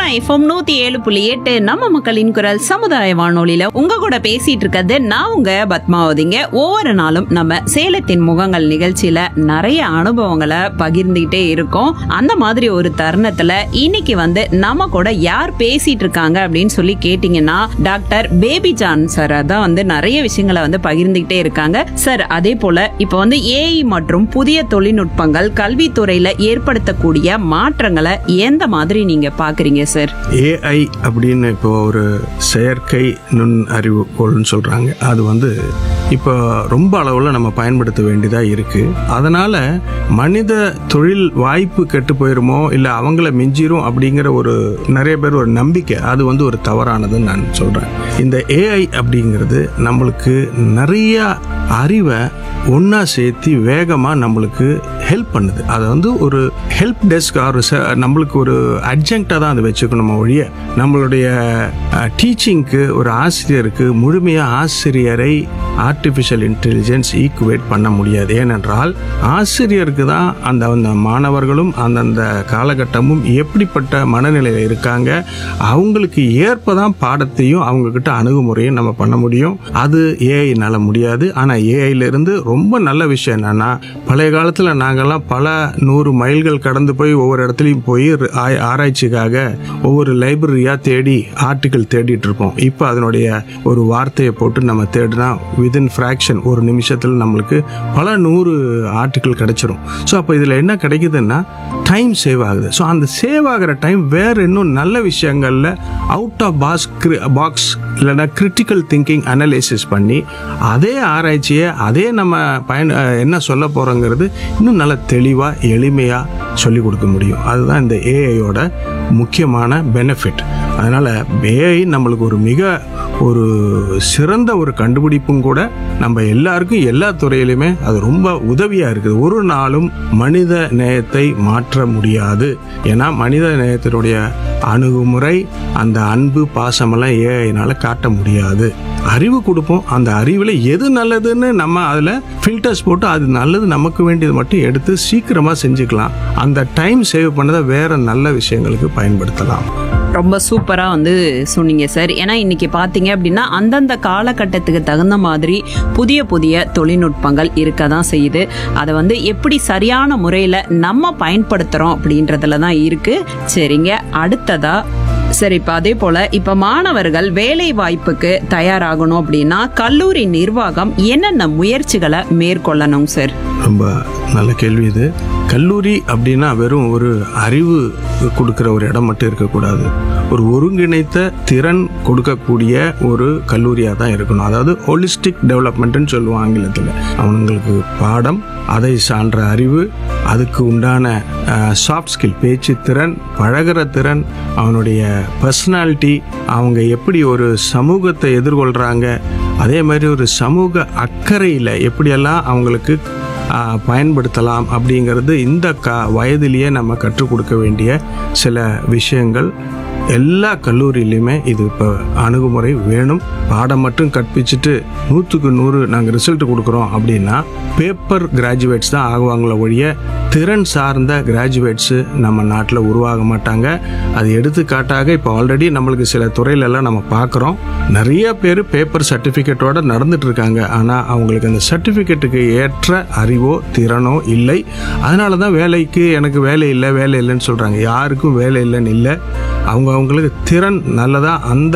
FM நூத்தி ஏழு புள்ளி எட்டு நம்ம மக்களின் குரல் சமுதாய வானொலியில உங்க கூட பேசிட்டு இருக்கிறது நான் உங்க பத்மாவதிங்க ஒவ்வொரு நாளும் நம்ம சேலத்தின் முகங்கள் நிகழ்ச்சியில நிறைய அனுபவங்களை பகிர்ந்துகிட்டே இருக்கோம் அந்த மாதிரி ஒரு தருணத்துல இன்னைக்கு வந்து நம்ம கூட யார் பேசிட்டு இருக்காங்க அப்படின்னு சொல்லி கேட்டீங்கன்னா டாக்டர் பேபி ஜான் சார் அதான் வந்து நிறைய விஷயங்களை வந்து பகிர்ந்துகிட்டே இருக்காங்க சார் அதே போல இப்ப வந்து ஏஐ மற்றும் புதிய தொழில்நுட்பங்கள் கல்வித்துறையில ஏற்படுத்தக்கூடிய மாற்றங்களை எந்த மாதிரி நீங்க பாக்குறீங்க சார் ஏஐ அப்படின்னு இப்போ ஒரு செயற்கை நுண் அறிவுகோள்னு சொல்றாங்க அது வந்து இப்போ ரொம்ப அளவில் நம்ம பயன்படுத்த வேண்டியதாக இருக்கு அதனால மனித தொழில் வாய்ப்பு கெட்டு போயிருமோ இல்லை அவங்கள மிஞ்சிரும் அப்படிங்கிற ஒரு நிறைய பேர் ஒரு நம்பிக்கை அது வந்து ஒரு தவறானதுன்னு நான் சொல்றேன் இந்த ஏஐ அப்படிங்கிறது நம்மளுக்கு நிறைய அறிவை ஒன்றா சேர்த்து வேகமாக நம்மளுக்கு ஹெல்ப் பண்ணுது அதை வந்து ஒரு ஹெல்ப் டெஸ்க் ஆர் நம்மளுக்கு ஒரு அட்ஜங்க்டாக தான் அதை வச்சுக்கணும் ஒழிய நம்மளுடைய டீச்சிங்க்கு ஒரு ஆசிரியருக்கு முழுமையாக ஆசிரியரை ஆர்டிஃபிஷியல் இன்டெலிஜென்ஸ் ஈக்குவேட் பண்ண முடியாது ஏனென்றால் ஆசிரியருக்கு தான் அந்த அந்த மாணவர்களும் அந்தந்த காலகட்டமும் எப்படிப்பட்ட மனநிலையில் இருக்காங்க அவங்களுக்கு ஏற்பதான் பாடத்தையும் அவங்கக்கிட்ட அணுகுமுறையும் நம்ம பண்ண முடியும் அது ஏஐனால முடியாது ஆனால் ஏஐலேருந்து ரொம்ப நல்ல விஷயம் என்னன்னா பழைய காலத்தில் நாங்கள்லாம் பல நூறு மைல்கள் கடந்து போய் ஒவ்வொரு இடத்துலையும் போய் ஆய்- ஆராய்ச்சிக்காக ஒவ்வொரு லைப்ரரியாக தேடி ஆர்டிக்கல் தேடிட்டு இருப்போம் இப்போ அதனுடைய ஒரு வார்த்தையை போட்டு நம்ம தேடினா வித்தின் ஃப்ராக்ஷன் ஒரு நிமிஷத்தில் நம்மளுக்கு பல நூறு ஆர்டிக்கல் கிடைச்சிரும் ஸோ அப்போ இதில் என்ன கிடைக்குதுன்னா டைம் சேவ் ஆகுது ஸோ அந்த சேவ் ஆகிற டைம் வேறு இன்னும் நல்ல விஷயங்களில் அவுட் ஆஃப் பாஸ் பாக்ஸ் இல்லைன்னா கிரிட்டிக்கல் திங்கிங் அனலைசிஸ் பண்ணி அதே ஆராய்ச்சியை அதே நம்ம பயன் அஹ், என்ன சொல்ல போகிறோங்கிறது இன்னும் நல்ல தெளிவாக எளிமையாக சொல்லிக் கொடுக்க முடியும் அதுதான் இந்த ஏஐயோட முக்கியமான பெனிஃபிட் அதனால் ஏஐ நம்மளுக்கு ஒரு மிக ஒரு சிறந்த ஒரு கண்டுபிடிப்பும் கூட நம்ம எல்லாருக்கும் எல்லா துறையிலுமே அது ரொம்ப உதவியாக இருக்குது ஒரு நாளும் மனித நேயத்தை மாற்ற முடியாது ஏன்னா மனித நேயத்தினுடைய அணுகுமுறை அந்த அன்பு பாசமெல்லாம் ஏஐனால காட்ட முடியாது அறிவு கொடுப்போம் அந்த அறிவில் எது நல்லதுன்னு நம்ம அதில் ஃபில்டர்ஸ் போட்டு அது நல்லது நமக்கு வேண்டியது மட்டும் எடுத்து சீக்கிரமாக செஞ்சுக்கலாம் அந்த டைம் சேவ் பண்ணதை வேற நல்ல விஷயங்களுக்கு பயன்படுத்தலாம் ரொம்ப சூப்பரா வந்து சொன்னீங்க சார் ஏன்னா இன்னைக்கு பாத்தீங்க அப்படின்னா அந்தந்த காலகட்டத்துக்கு தகுந்த மாதிரி புதிய புதிய தொழில்நுட்பங்கள் இருக்க தான் செய்யுது அதை வந்து எப்படி சரியான முறையில நம்ம பயன்படுத்துறோம் அப்படின்றதுல தான் இருக்கு சரிங்க அடுத்ததா சரி இப்ப அதே போல இப்ப மாணவர்கள் வேலை வாய்ப்புக்கு தயாராகணும் அப்படின்னா கல்லூரி நிர்வாகம் என்னென்ன முயற்சிகளை மேற்கொள்ளணும் சார் ரொம்ப நல்ல கேள்வி இது கல்லூரி அப்படின்னா வெறும் ஒரு அறிவு கொடுக்குற ஒரு இடம் மட்டும் இருக்கக்கூடாது ஒரு ஒருங்கிணைத்த திறன் கொடுக்கக்கூடிய ஒரு கல்லூரியாக தான் இருக்கணும் அதாவது ஹோலிஸ்டிக் டெவலப்மெண்ட்னு சொல்லுவோம் ஆங்கிலத்தில் அவங்களுக்கு பாடம் அதை சான்ற அறிவு அதுக்கு உண்டான சாஃப்ட் ஸ்கில் பேச்சு திறன் பழகுற திறன் அவனுடைய பர்சனாலிட்டி அவங்க எப்படி ஒரு சமூகத்தை எதிர்கொள்கிறாங்க அதே மாதிரி ஒரு சமூக அக்கறையில் எப்படியெல்லாம் அவங்களுக்கு ஆ, பயன்படுத்தலாம் அப்படிங்கிறது இந்த க வயதிலேயே நம்ம கற்றுக் கொடுக்க வேண்டிய சில விஷயங்கள் எல்லா கல்லூரியிலையுமே இது இப்போ அணுகுமுறை வேணும் பாடம் மட்டும் கற்பிச்சுட்டு நூற்றுக்கு நூறு நாங்கள் ரிசல்ட் கொடுக்குறோம் அப்படின்னா பேப்பர் கிராஜுவேட்ஸ் தான் ஆகுவாங்களே ஒழிய திறன் சார்ந்த கிராஜுவேட்ஸு நம்ம நாட்டில் உருவாக மாட்டாங்க அது எடுத்துக்காட்டாக இப்போ ஆல்ரெடி நம்மளுக்கு சில துறையிலெல்லாம் நம்ம பார்க்குறோம் நிறைய பேர் பேப்பர் சர்டிஃபிகேட்டோட நடந்துட்டு இருக்காங்க ஆனால் அவங்களுக்கு அந்த சர்டிஃபிகேட்டுக்கு ஏற்ற அறிவோ திறனோ இல்லை அதனால தான் வேலைக்கு எனக்கு வேலை இல்லை வேலை இல்லைன்னு சொல்கிறாங்க யாருக்கும் வேலை இல்லைன்னு இல்லை அவங்க அவங்களுக்கு திறன் நல்லதா அந்த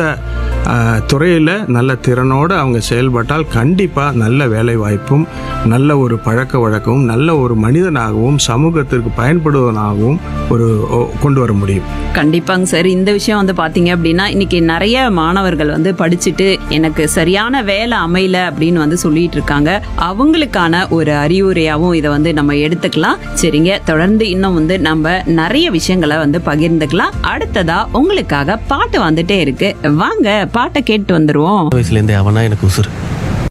துறையில் நல்ல திறனோடு அவங்க செயல்பட்டால் கண்டிப்பாக நல்ல வேலை வாய்ப்பும் நல்ல ஒரு பழக்க வழக்கமும் நல்ல ஒரு மனிதனாகவும் சமூகத்திற்கு பயன்படுவனாகவும் ஒரு ஓ- கொண்டு வர முடியும் கண்டிப்பாங்க சார் இந்த விஷயம் வந்து பாத்தீங்க அப்படின்னா இன்னைக்கு நிறைய மாணவர்கள் வந்து படிச்சுட்டு எனக்கு சரியான வேலை அமையல அப்படின்னு வந்து சொல்லிட்டு இருக்காங்க அவங்களுக்கான ஒரு அறிவுரையாவும் இதை வந்து நம்ம எடுத்துக்கலாம் சரிங்க தொடர்ந்து இன்னும் வந்து நம்ம நிறைய விஷயங்களை வந்து பகிர்ந்துக்கலாம் அடுத்ததா உங்களுக்காக பாட்டு வந்துட்டே இருக்கு வாங்க பாட்டை கேட்டு வந்துருவோம் வயசுலேருந்தே அவனா எனக்கு உசுறு